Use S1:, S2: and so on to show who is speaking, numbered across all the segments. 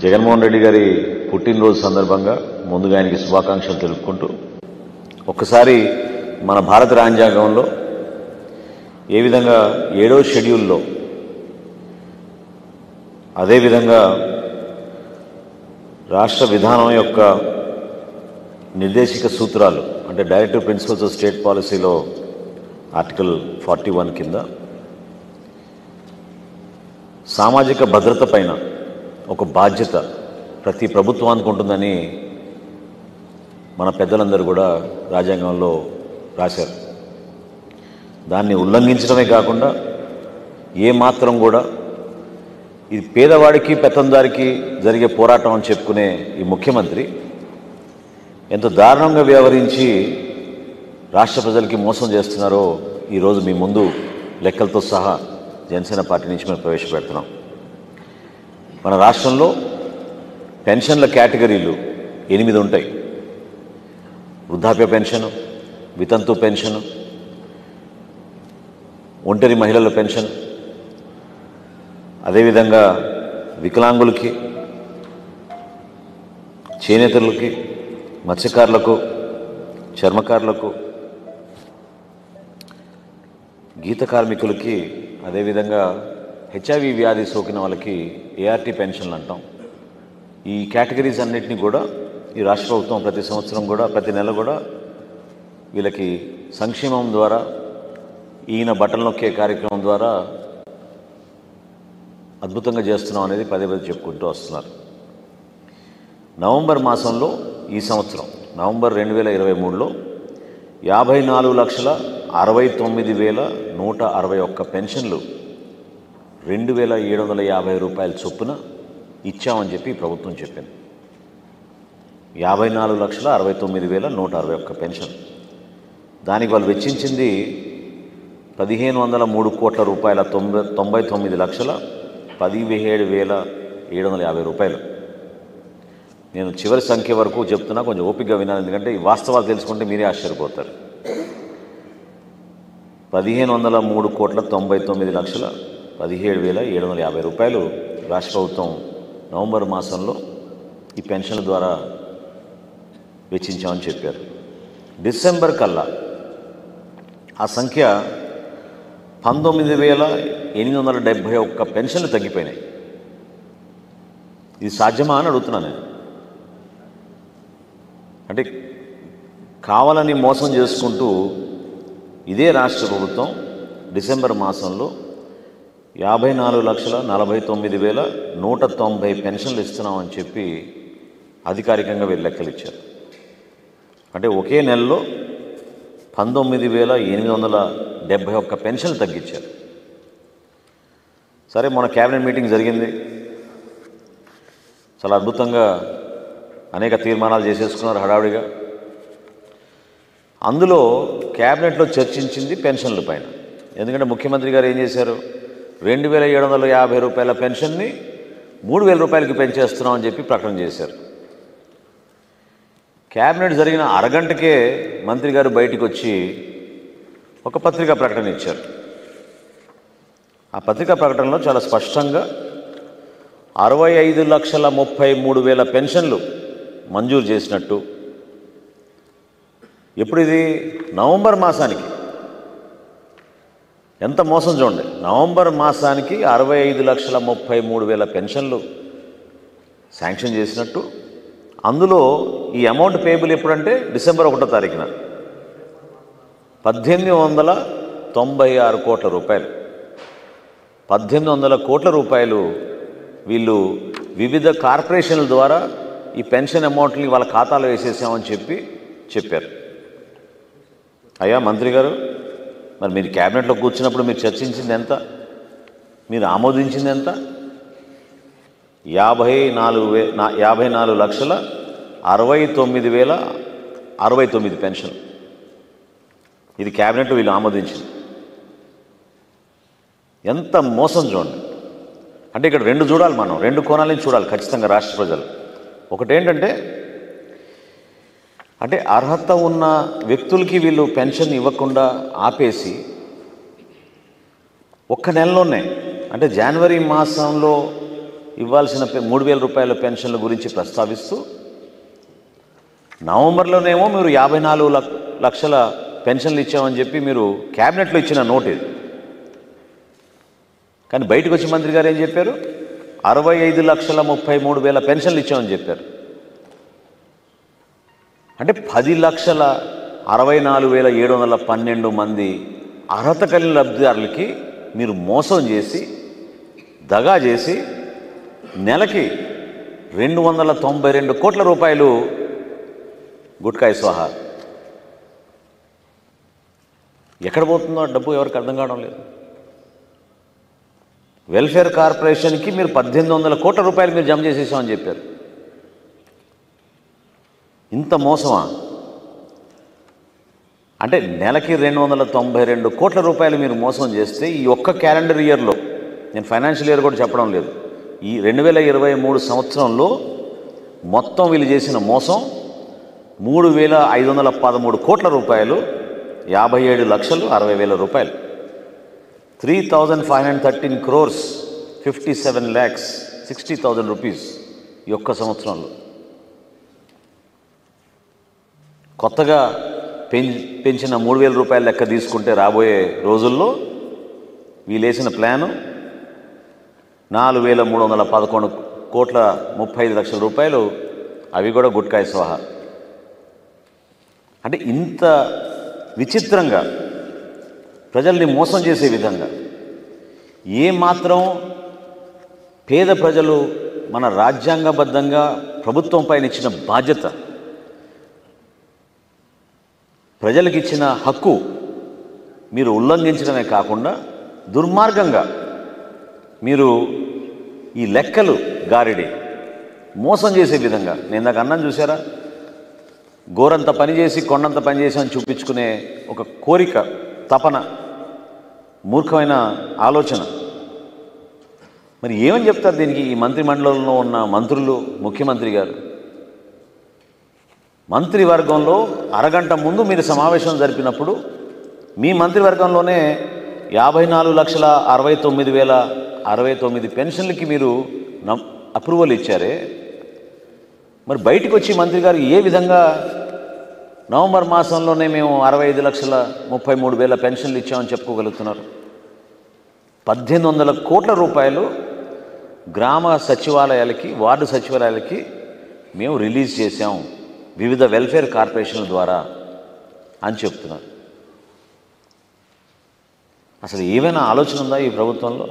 S1: జగన్మోహన్ రెడ్డి గారి పుట్టినరోజు సందర్భంగా ముందుగా ఆయనకి శుభాకాంక్షలు తెలుపుకుంటూ ఒక్కసారి మన భారత రాజ్యాంగంలో ఏ విధంగా ఏడో షెడ్యూల్లో అదేవిధంగా రాష్ట్ర విధానం యొక్క నిర్దేశిక సూత్రాలు అంటే డైరెక్టివ్ ప్రిన్సిపల్స్ ఆఫ్ స్టేట్ పాలసీలో ఆర్టికల్ ఫార్టీ వన్ కింద సామాజిక భద్రత పైన ఒక బాధ్యత ప్రతి ప్రభుత్వానికి ఉంటుందని మన పెద్దలందరూ కూడా రాజ్యాంగంలో రాశారు దాన్ని ఉల్లంఘించడమే కాకుండా ఏ మాత్రం కూడా ఇది పేదవాడికి పెత్తందారికి జరిగే పోరాటం అని చెప్పుకునే ఈ ముఖ్యమంత్రి ఎంత దారుణంగా వ్యవహరించి రాష్ట్ర ప్రజలకి మోసం చేస్తున్నారో ఈరోజు మీ ముందు లెక్కలతో సహా జనసేన పార్టీ నుంచి మేము ప్రవేశపెడుతున్నాం మన రాష్ట్రంలో పెన్షన్ల కేటగిరీలు ఎనిమిది ఉంటాయి వృద్ధాప్య పెన్షన్ వితంతు పెన్షన్ ఒంటరి మహిళల పెన్షన్ అదేవిధంగా వికలాంగులకి చేనేతరులకి మత్స్యకారులకు చర్మకారులకు గీత కార్మికులకి అదేవిధంగా హెచ్ఐవి వ్యాధి సోకిన వాళ్ళకి ఏఆర్టీ పెన్షన్లు అంటాం ఈ కేటగిరీస్ అన్నిటినీ కూడా ఈ రాష్ట్ర ప్రభుత్వం ప్రతి సంవత్సరం కూడా ప్రతి నెల కూడా వీళ్ళకి సంక్షేమం ద్వారా ఈయన బట్టలు నొక్కే కార్యక్రమం ద్వారా అద్భుతంగా చేస్తున్నాం అనేది పదే పదే చెప్పుకుంటూ వస్తున్నారు నవంబర్ మాసంలో ఈ సంవత్సరం నవంబర్ రెండు వేల ఇరవై మూడులో యాభై నాలుగు లక్షల అరవై తొమ్మిది వేల నూట అరవై ఒక్క పెన్షన్లు రెండు వేల ఏడు వందల యాభై రూపాయల చొప్పున ఇచ్చామని చెప్పి ప్రభుత్వం చెప్పింది యాభై నాలుగు లక్షల అరవై తొమ్మిది వేల నూట అరవై ఒక్క పెన్షన్ దానికి వాళ్ళు వెచ్చించింది పదిహేను వందల మూడు కోట్ల రూపాయల తొంభై తొంభై తొమ్మిది లక్షల పదిహేడు వేల ఏడు వందల యాభై రూపాయలు నేను చివరి సంఖ్య వరకు చెప్తున్నా కొంచెం ఓపికగా వినాలి ఎందుకంటే ఈ వాస్తవాలు తెలుసుకుంటే మీరే ఆశ్చర్యపోతారు పదిహేను వందల మూడు కోట్ల తొంభై తొమ్మిది లక్షల పదిహేడు వేల ఏడు వందల యాభై రూపాయలు రాష్ట్ర ప్రభుత్వం నవంబర్ మాసంలో ఈ పెన్షన్ల ద్వారా వెచ్చించామని చెప్పారు డిసెంబర్ కల్లా ఆ సంఖ్య పంతొమ్మిది వేల ఎనిమిది వందల డెబ్భై ఒక్క పెన్షన్లు తగ్గిపోయినాయి ఇది సాధ్యమా అని అడుగుతున్నాను నేను అంటే కావాలని మోసం చేసుకుంటూ ఇదే రాష్ట్ర ప్రభుత్వం డిసెంబర్ మాసంలో యాభై నాలుగు లక్షల నలభై తొమ్మిది వేల నూట తొంభై పెన్షన్లు ఇస్తున్నామని చెప్పి అధికారికంగా వీళ్ళు లెక్కలు ఇచ్చారు అంటే ఒకే నెలలో పంతొమ్మిది వేల ఎనిమిది వందల డెబ్భై ఒక్క పెన్షన్లు తగ్గించారు సరే మన క్యాబినెట్ మీటింగ్ జరిగింది చాలా అద్భుతంగా అనేక తీర్మానాలు చేసేసుకున్నారు హడావుడిగా అందులో క్యాబినెట్లో చర్చించింది పెన్షన్ల పైన ఎందుకంటే ముఖ్యమంత్రి గారు ఏం చేశారు రెండు వేల ఏడు వందల యాభై రూపాయల పెన్షన్ని మూడు వేల రూపాయలకి పెంచేస్తున్నాం అని చెప్పి ప్రకటన చేశారు క్యాబినెట్ జరిగిన అరగంటకే మంత్రి గారు బయటికి వచ్చి ఒక పత్రికా ప్రకటన ఇచ్చారు ఆ పత్రికా ప్రకటనలో చాలా స్పష్టంగా అరవై ఐదు లక్షల ముప్పై మూడు వేల పెన్షన్లు మంజూరు చేసినట్టు ఎప్పుడు ఇది నవంబర్ మాసానికి ఎంత మోసం చూడండి నవంబర్ మాసానికి అరవై ఐదు లక్షల ముప్పై మూడు వేల పెన్షన్లు శాంక్షన్ చేసినట్టు అందులో ఈ అమౌంట్ పేబుల్ ఎప్పుడంటే డిసెంబర్ ఒకటో తారీఖున పద్దెనిమిది వందల తొంభై ఆరు కోట్ల రూపాయలు పద్దెనిమిది వందల కోట్ల రూపాయలు వీళ్ళు వివిధ కార్పొరేషన్ల ద్వారా ఈ పెన్షన్ అమౌంట్ని వాళ్ళ ఖాతాలో వేసేసామని చెప్పి చెప్పారు అయ్యా మంత్రి గారు మరి మీరు క్యాబినెట్లో కూర్చున్నప్పుడు మీరు చర్చించింది ఎంత మీరు ఆమోదించింది ఎంత యాభై నాలుగు వే నా యాభై నాలుగు లక్షల అరవై తొమ్మిది వేల అరవై తొమ్మిది పెన్షన్ ఇది క్యాబినెట్ వీళ్ళు ఆమోదించింది ఎంత మోసం చూడండి అంటే ఇక్కడ రెండు చూడాలి మనం రెండు కోణాలని చూడాలి ఖచ్చితంగా రాష్ట్ర ప్రజలు ఒకటేంటంటే అంటే అర్హత ఉన్న వ్యక్తులకి వీళ్ళు పెన్షన్ ఇవ్వకుండా ఆపేసి ఒక్క నెలలోనే అంటే జనవరి మాసంలో ఇవ్వాల్సిన పె- మూడు వేల రూపాయల పెన్షన్ల గురించి ప్రస్తావిస్తూ నవంబర్లోనేమో మీరు యాభై నాలుగు లక్- లక్షల పెన్షన్లు ఇచ్చామని చెప్పి మీరు క్యాబినెట్లో ఇచ్చిన నోట్ ఇది కానీ బయటకు వచ్చి మంత్రి గారు ఏం చెప్పారు అరవై ఐదు లక్షల ముప్పై మూడు వేల పెన్షన్లు ఇచ్చామని చెప్పారు అంటే పది లక్షల అరవై నాలుగు వేల ఏడు వందల పన్నెండు మంది అర్హత కలిగిన లబ్ధిదారులకి మీరు మోసం చేసి దగా చేసి నెలకి రెండు వందల తొంభై రెండు కోట్ల రూపాయలు గుట్కాయ స్వాహా ఎక్కడ పోతుందో ఆ డబ్బు ఎవరికి అర్థం కావడం లేదు వెల్ఫేర్ కార్పొరేషన్కి మీరు పద్దెనిమిది వందల కోట్ల రూపాయలు మీరు జమ చేసేసామని చెప్పారు ఇంత మోసమా అంటే నెలకి రెండు వందల తొంభై రెండు కోట్ల రూపాయలు మీరు మోసం చేస్తే ఈ ఒక్క క్యాలెండర్ ఇయర్లో నేను ఫైనాన్షియల్ ఇయర్ కూడా చెప్పడం లేదు ఈ రెండు వేల ఇరవై మూడు సంవత్సరంలో మొత్తం వీళ్ళు చేసిన మోసం మూడు వేల ఐదు వందల పదమూడు కోట్ల రూపాయలు యాభై ఏడు లక్షలు అరవై వేల రూపాయలు three thousand five hundred thirteen crores fifty seven lakhs sixty thousand rupees ఈ ఒక్క సంవత్సరంలో కొత్తగా పెం పెంచిన మూడు వేల రూపాయల లెక్క తీసుకుంటే రాబోయే రోజుల్లో వీళ్ళేసిన ప్లాను నాలుగు వేల మూడు వందల పదకొండు కోట్ల ముప్పై ఐదు లక్షల రూపాయలు అవి కూడా గుట్కాయ స్వాహ అంటే ఇంత విచిత్రంగా ప్రజల్ని మోసం చేసే విధంగా ఏ మాత్రం పేద ప్రజలు మన రాజ్యాంగబద్ధంగా ప్రభుత్వం పైన ఇచ్చిన బాధ్యత ప్రజలకు ఇచ్చిన హక్కు మీరు ఉల్లంఘించడమే కాకుండా దుర్మార్గంగా మీరు ఈ లెక్కలు గారిడి మోసం చేసే విధంగా నేను నాకు అన్నం చూసారా గోరంత పని చేసి కొండంత పని చేసి అని చూపించుకునే ఒక కోరిక తపన మూర్ఖమైన ఆలోచన మరి ఏమని చెప్తారు దీనికి ఈ మంత్రిమండలంలో ఉన్న మంత్రులు ముఖ్యమంత్రి గారు మంత్రివర్గంలో అరగంట ముందు మీరు సమావేశం జరిపినప్పుడు మీ మంత్రివర్గంలోనే యాభై నాలుగు లక్షల అరవై తొమ్మిది వేల అరవై తొమ్మిది పెన్షన్లకి మీరు నమ్ అప్రూవల్ ఇచ్చారే మరి బయటికి వచ్చి మంత్రి గారు ఏ విధంగా నవంబర్ మాసంలోనే మేము అరవై ఐదు లక్షల ముప్పై మూడు వేల పెన్షన్లు ఇచ్చామని చెప్పుకోగలుగుతున్నారు పద్దెనిమిది వందల కోట్ల రూపాయలు గ్రామ సచివాలయాలకి వార్డు సచివాలయాలకి మేము రిలీజ్ చేశాం వివిధ వెల్ఫేర్ కార్పొరేషన్ల ద్వారా అని చెప్తున్నారు అసలు ఏమైనా ఆలోచన ఉందా ఈ ప్రభుత్వంలో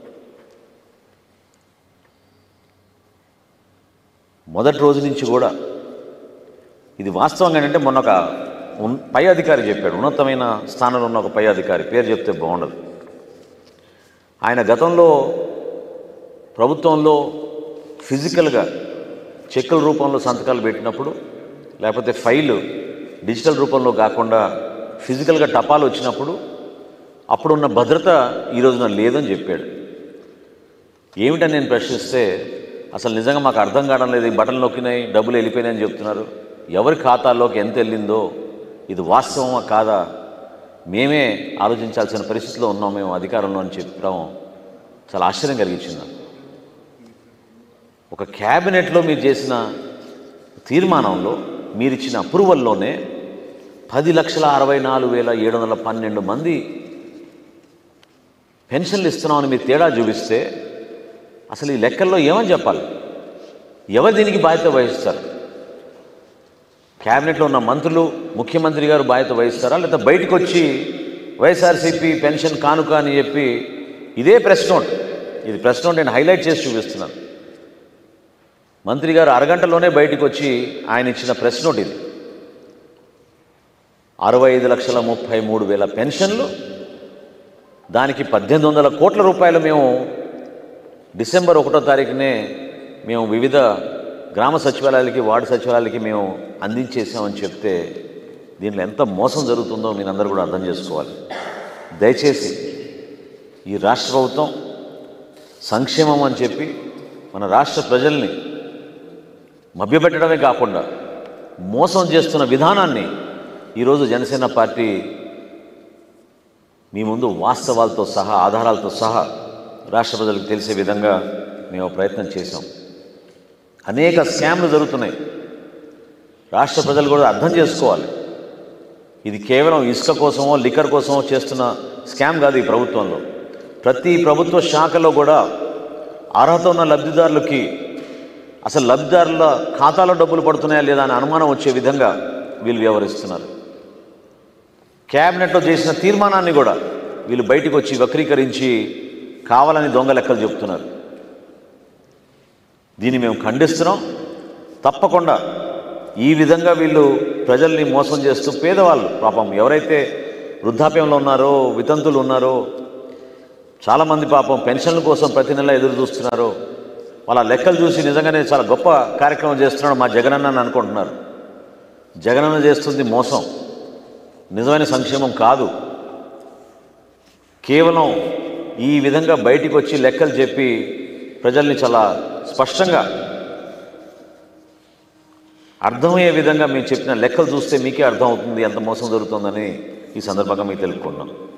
S1: మొదటి రోజు నుంచి కూడా ఇది వాస్తవంగా ఏంటంటే మొన్న ఒక ఉన్- పై అధికారి చెప్పాడు ఉన్నతమైన స్థానంలో ఉన్న ఒక పై అధికారి పేరు చెప్తే బాగుండదు ఆయన గతంలో ప్రభుత్వంలో ఫిజికల్గా చెక్కుల రూపంలో సంతకాలు పెట్టినప్పుడు లేకపోతే ఫైలు డిజిటల్ రూపంలో కాకుండా ఫిజికల్గా టపాలు వచ్చినప్పుడు అప్పుడున్న భద్రత ఈ రోజున లేదని చెప్పాడు ఏమిటని నేను ప్రశ్నిస్తే అసలు నిజంగా మాకు అర్థం కావడం లేదు ఈ బటన్లు నొక్కినాయి డబ్బులు వెళ్ళిపోయినాయని చెప్తున్నారు ఎవరి ఖాతాల్లోకి ఎంత వెళ్ళిందో ఇది వాస్తవమా కాదా మేమే ఆలోచించాల్సిన పరిస్థితిలో ఉన్నాం మేము అధికారంలో అని చెప్పడం చాలా ఆశ్చర్యం కలిగించింది నాకు ఒక క్యాబినెట్లో మీరు చేసిన తీర్మానంలో మీరు ఇచ్చిన అప్రూవల్లోనే పది లక్షల అరవై నాలుగు వేల ఏడు వందల పన్నెండు మంది పెన్షన్లు ఇస్తున్నామని మీరు తేడా చూపిస్తే అసలు ఈ లెక్కల్లో ఏమని చెప్పాలి ఎవరు దీనికి బాధ్యత వహిస్తారు క్యాబినెట్లో ఉన్న మంత్రులు ముఖ్యమంత్రి గారు బాధ్యత వహిస్తారా లేదా బయటకు వచ్చి వైఎస్ఆర్సీపీ పెన్షన్ కానుక అని చెప్పి ఇదే ప్రెస్ నోట్ ఇది ప్రెస్ నోట్ నేను హైలైట్ చేసి చూపిస్తున్నాను మంత్రి గారు అరగంటలోనే బయటకు వచ్చి ఆయన ఇచ్చిన ప్రెస్ నోట్ ఇది అరవై ఐదు లక్షల ముప్పై మూడు వేల పెన్షన్లు దానికి పద్దెనిమిది వందల కోట్ల రూపాయలు మేము డిసెంబర్ ఒకటో తారీఖునే మేము వివిధ గ్రామ సచివాలయాలకి వార్డు సచివాలయాలకి మేము అందించేసామని చెప్తే దీనిలో ఎంత మోసం జరుగుతుందో మీరు అందరూ కూడా అర్థం చేసుకోవాలి దయచేసి ఈ రాష్ట్ర ప్రభుత్వం సంక్షేమం అని చెప్పి మన రాష్ట్ర ప్రజల్ని మభ్యపెట్టడమే కాకుండా మోసం చేస్తున్న విధానాన్ని ఈరోజు జనసేన పార్టీ మీ ముందు వాస్తవాలతో సహా ఆధారాలతో సహా రాష్ట్ర ప్రజలకు తెలిసే విధంగా మేము ప్రయత్నం చేసాం అనేక స్కామ్లు జరుగుతున్నాయి రాష్ట్ర ప్రజలు కూడా అర్థం చేసుకోవాలి ఇది కేవలం ఇసుక కోసమో లిక్కర్ కోసమో చేస్తున్న స్కామ్ కాదు ఈ ప్రభుత్వంలో ప్రతి ప్రభుత్వ శాఖలో కూడా అర్హత ఉన్న లబ్ధిదారులకి అసలు లబ్ధిదారుల ఖాతాలో డబ్బులు పడుతున్నాయా లేదా అని అనుమానం వచ్చే విధంగా వీళ్ళు వ్యవహరిస్తున్నారు క్యాబినెట్లో చేసిన తీర్మానాన్ని కూడా వీళ్ళు బయటకు వచ్చి వక్రీకరించి కావాలని దొంగ లెక్కలు చెప్తున్నారు దీన్ని మేము ఖండిస్తున్నాం తప్పకుండా ఈ విధంగా వీళ్ళు ప్రజల్ని మోసం చేస్తూ పేదవాళ్ళు పాపం ఎవరైతే వృద్ధాప్యంలో ఉన్నారో వితంతులు ఉన్నారో చాలామంది పాపం పెన్షన్ల కోసం ప్రతి నెల ఎదురు చూస్తున్నారో వాళ్ళ లెక్కలు చూసి నిజంగానే చాలా గొప్ప కార్యక్రమం చేస్తున్నాడు మా జగనన్న అని అనుకుంటున్నారు జగనన్న చేస్తుంది మోసం నిజమైన సంక్షేమం కాదు కేవలం ఈ విధంగా బయటికి వచ్చి లెక్కలు చెప్పి ప్రజల్ని చాలా స్పష్టంగా అర్థమయ్యే విధంగా మేము చెప్పిన లెక్కలు చూస్తే మీకే అర్థమవుతుంది ఎంత మోసం జరుగుతుందని ఈ సందర్భంగా మీకు తెలుపుకున్నాం